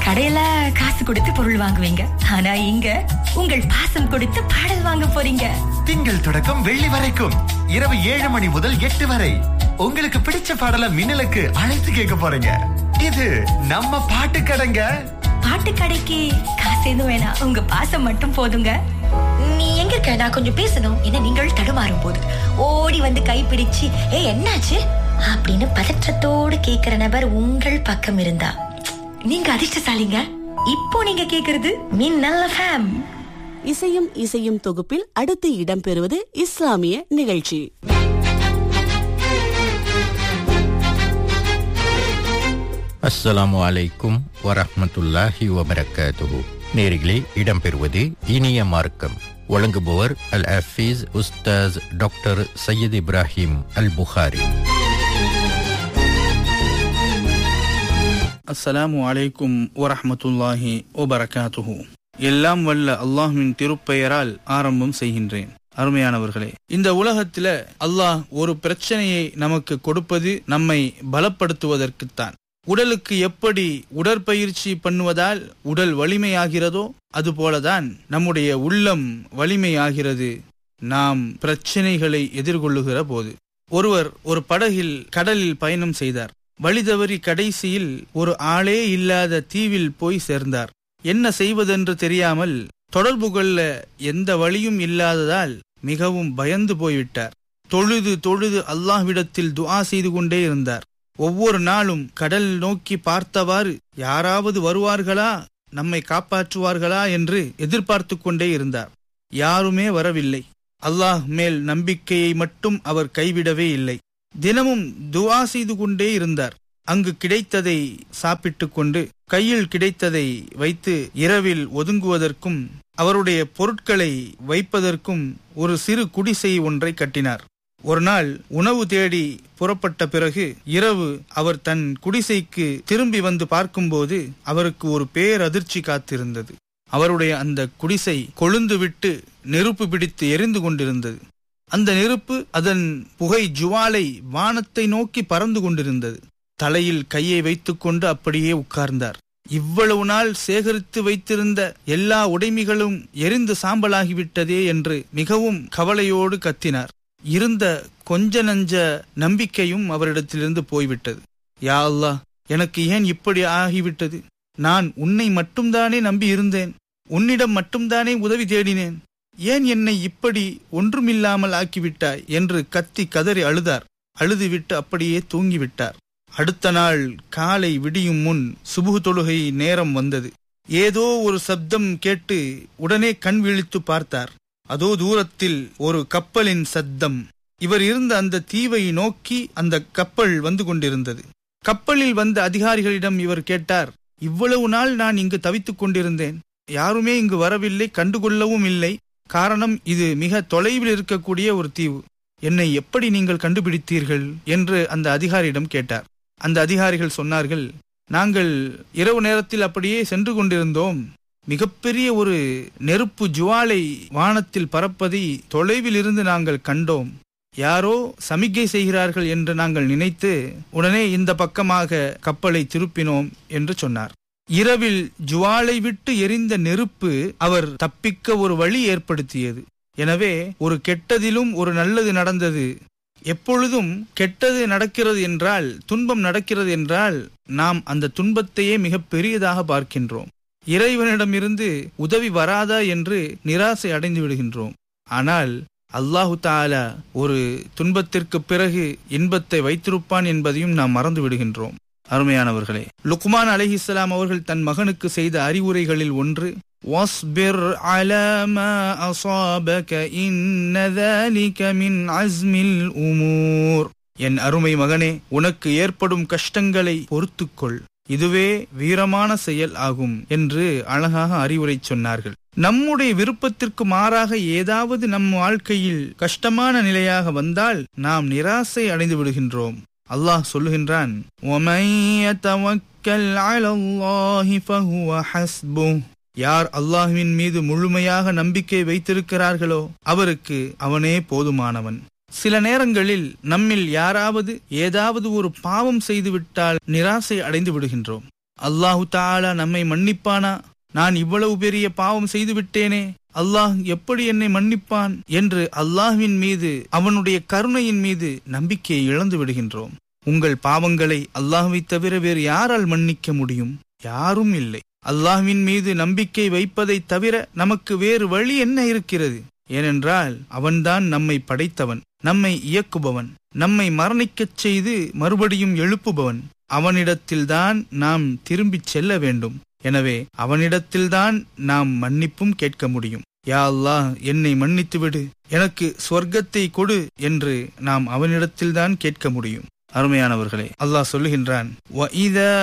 கடையில காசு கொடுத்து பொருள் வாங்குவீங்க ஆனா இங்க உங்கள் பாசம் கொடுத்து பாடல் வாங்க போறீங்க திங்கள் தொடக்கம் வெள்ளி வரைக்கும் இரவு ஏழு மணி முதல் எட்டு வரை உங்களுக்கு பிடிச்ச பாடல மின்னலுக்கு அழைத்து கேட்க போறீங்க இது நம்ம பாட்டு கடைங்க பாட்டு கடைக்கு காசு எதுவும் வேணாம் உங்க பாசம் மட்டும் போதுங்க நீ எங்க இருக்க நான் கொஞ்சம் பேசணும் என்ன நீங்கள் தடுமாறும் போது ஓடி வந்து கைப்பிடிச்சு ஏ என்னாச்சு அப்படின்னு பதற்றத்தோடு கேக்குற நபர் உங்கள் பக்கம் இருந்தா நீங்க அதிர்ஷ்டசாலிங்க இப்போ நீங்க கேக்குறது மின்னல் ஃபேம் இசையும் இசையும் தொகுப்பில் அடுத்து இடம்பெறுவது இஸ்லாமிய நிகழ்ச்சி அஸ்ஸலாமு அலைக்கும் வரஹ்மத்துல்லாஹி வபரகாத்துஹு நேரிலே இடம்பெறுவது இனிய மார்க்கம் வழங்குபவர் அல் ஹஃபீஸ் உஸ்தாஸ் டாக்டர் சையத் இப்ராஹிம் அல் புகாரி அஸ்ஸலாமு அலைக்கும் வரஹ்மத்துல்லாஹி வபரகாத்துஹு எல்லாம் வல்ல அல்லாஹ்வின் திருப்பெயரால் ஆரம்பம் செய்கின்றேன் அருமையானவர்களே இந்த உலகத்தில அல்லாஹ் ஒரு பிரச்சனையை நமக்கு கொடுப்பது நம்மை பலப்படுத்துவதற்குத்தான் உடலுக்கு எப்படி உடற்பயிற்சி பண்ணுவதால் உடல் வலிமையாகிறதோ அதுபோலதான் நம்முடைய உள்ளம் வலிமையாகிறது நாம் பிரச்சனைகளை எதிர்கொள்ளுகிற போது ஒருவர் ஒரு படகில் கடலில் பயணம் செய்தார் வழி தவறி கடைசியில் ஒரு ஆளே இல்லாத தீவில் போய் சேர்ந்தார் என்ன செய்வதென்று தெரியாமல் தொடர்பு கொள்ள எந்த வழியும் இல்லாததால் மிகவும் பயந்து போய்விட்டார் தொழுது தொழுது அல்லாஹ்விடத்தில் துஆ செய்து கொண்டே இருந்தார் ஒவ்வொரு நாளும் கடல் நோக்கி பார்த்தவாறு யாராவது வருவார்களா நம்மை காப்பாற்றுவார்களா என்று எதிர்பார்த்து கொண்டே இருந்தார் யாருமே வரவில்லை அல்லாஹ் மேல் நம்பிக்கையை மட்டும் அவர் கைவிடவே இல்லை தினமும் துஆ செய்து கொண்டே இருந்தார் அங்கு கிடைத்ததை சாப்பிட்டுக் கொண்டு கையில் கிடைத்ததை வைத்து இரவில் ஒதுங்குவதற்கும் அவருடைய பொருட்களை வைப்பதற்கும் ஒரு சிறு குடிசை ஒன்றை கட்டினார் ஒரு நாள் உணவு தேடி புறப்பட்ட பிறகு இரவு அவர் தன் குடிசைக்கு திரும்பி வந்து பார்க்கும்போது அவருக்கு ஒரு பேரதிர்ச்சி காத்திருந்தது அவருடைய அந்த குடிசை கொழுந்து விட்டு நெருப்பு பிடித்து எரிந்து கொண்டிருந்தது அந்த நெருப்பு அதன் புகை ஜுவாலை வானத்தை நோக்கி பறந்து கொண்டிருந்தது தலையில் கையை வைத்துக்கொண்டு அப்படியே உட்கார்ந்தார் இவ்வளவு நாள் சேகரித்து வைத்திருந்த எல்லா உடைமைகளும் எரிந்து சாம்பலாகிவிட்டதே என்று மிகவும் கவலையோடு கத்தினார் இருந்த கொஞ்ச நஞ்ச நம்பிக்கையும் அவரிடத்திலிருந்து போய்விட்டது யா அல்லாஹ் எனக்கு ஏன் இப்படி ஆகிவிட்டது நான் உன்னை மட்டும்தானே நம்பி இருந்தேன் உன்னிடம் மட்டும்தானே உதவி தேடினேன் ஏன் என்னை இப்படி ஒன்றுமில்லாமல் ஆக்கிவிட்டாய் என்று கத்தி கதறி அழுதார் அழுதுவிட்டு அப்படியே தூங்கிவிட்டார் அடுத்த நாள் காலை விடியும் முன் சுபுகு தொழுகை நேரம் வந்தது ஏதோ ஒரு சப்தம் கேட்டு உடனே கண் விழித்து பார்த்தார் அதோ தூரத்தில் ஒரு கப்பலின் சத்தம் இவர் இருந்த அந்த தீவை நோக்கி அந்த கப்பல் வந்து கொண்டிருந்தது கப்பலில் வந்த அதிகாரிகளிடம் இவர் கேட்டார் இவ்வளவு நாள் நான் இங்கு தவித்துக் கொண்டிருந்தேன் யாருமே இங்கு வரவில்லை கண்டுகொள்ளவும் இல்லை காரணம் இது மிக தொலைவில் இருக்கக்கூடிய ஒரு தீவு என்னை எப்படி நீங்கள் கண்டுபிடித்தீர்கள் என்று அந்த அதிகாரியிடம் கேட்டார் அந்த அதிகாரிகள் சொன்னார்கள் நாங்கள் இரவு நேரத்தில் அப்படியே சென்று கொண்டிருந்தோம் மிகப்பெரிய ஒரு நெருப்பு ஜுவாலை வானத்தில் பறப்பதை தொலைவில் இருந்து நாங்கள் கண்டோம் யாரோ சமிக்கை செய்கிறார்கள் என்று நாங்கள் நினைத்து உடனே இந்த பக்கமாக கப்பலை திருப்பினோம் என்று சொன்னார் இரவில் ஜுவாலை விட்டு எரிந்த நெருப்பு அவர் தப்பிக்க ஒரு வழி ஏற்படுத்தியது எனவே ஒரு கெட்டதிலும் ஒரு நல்லது நடந்தது எப்பொழுதும் கெட்டது நடக்கிறது என்றால் துன்பம் நடக்கிறது என்றால் நாம் அந்த துன்பத்தையே மிக பெரியதாக பார்க்கின்றோம் இறைவனிடமிருந்து உதவி வராதா என்று நிராசை அடைந்து விடுகின்றோம் ஆனால் அல்லாஹு தாலா ஒரு துன்பத்திற்கு பிறகு இன்பத்தை வைத்திருப்பான் என்பதையும் நாம் மறந்து விடுகின்றோம் அருமையானவர்களே லுக்மான் அலிஹிஸ்லாம் அவர்கள் தன் மகனுக்கு செய்த அறிவுரைகளில் ஒன்று واصبر على ما أصابك إن ذلك من عزم الأمور என் அருமை மகனே உனக்கு ஏற்படும் கஷ்டங்களை பொறுத்துக்கொள் இதுவே வீரமான செயல் ஆகும் என்று அழகாக அறிவுரை சொன்னார்கள் நம்முடைய விருப்பத்திற்கு மாறாக ஏதாவது நம் வாழ்க்கையில் கஷ்டமான நிலையாக வந்தால் நாம் நிராசை அடைந்து விடுகின்றோம் அல்லாஹ் சொல்லுகின்றான் யார் அல்லாஹுவின் மீது முழுமையாக நம்பிக்கை வைத்திருக்கிறார்களோ அவருக்கு அவனே போதுமானவன் சில நேரங்களில் நம்மில் யாராவது ஏதாவது ஒரு பாவம் செய்துவிட்டால் நிராசை அடைந்து விடுகின்றோம் அல்லாஹு தாலா நம்மை மன்னிப்பானா நான் இவ்வளவு பெரிய பாவம் செய்து விட்டேனே அல்லாஹ் எப்படி என்னை மன்னிப்பான் என்று அல்லாஹ்வின் மீது அவனுடைய கருணையின் மீது நம்பிக்கையை இழந்து விடுகின்றோம் உங்கள் பாவங்களை அல்லாஹ்வை தவிர வேறு யாரால் மன்னிக்க முடியும் யாரும் இல்லை அல்லாஹ்வின் மீது நம்பிக்கை வைப்பதைத் தவிர நமக்கு வேறு வழி என்ன இருக்கிறது ஏனென்றால் அவன்தான் நம்மை படைத்தவன் நம்மை இயக்குபவன் நம்மை மரணிக்கச் செய்து மறுபடியும் எழுப்புபவன் அவனிடத்தில்தான் நாம் திரும்பிச் செல்ல வேண்டும் எனவே அவனிடத்தில்தான் நாம் மன்னிப்பும் கேட்க முடியும் யா அல்லாஹ் என்னை மன்னித்துவிடு எனக்கு சொர்க்கத்தை கொடு என்று நாம் அவனிடத்தில்தான் கேட்க முடியும் அருமையானவர்களே அல்லாஹ் சொல்லுகின்றான் "வஇதா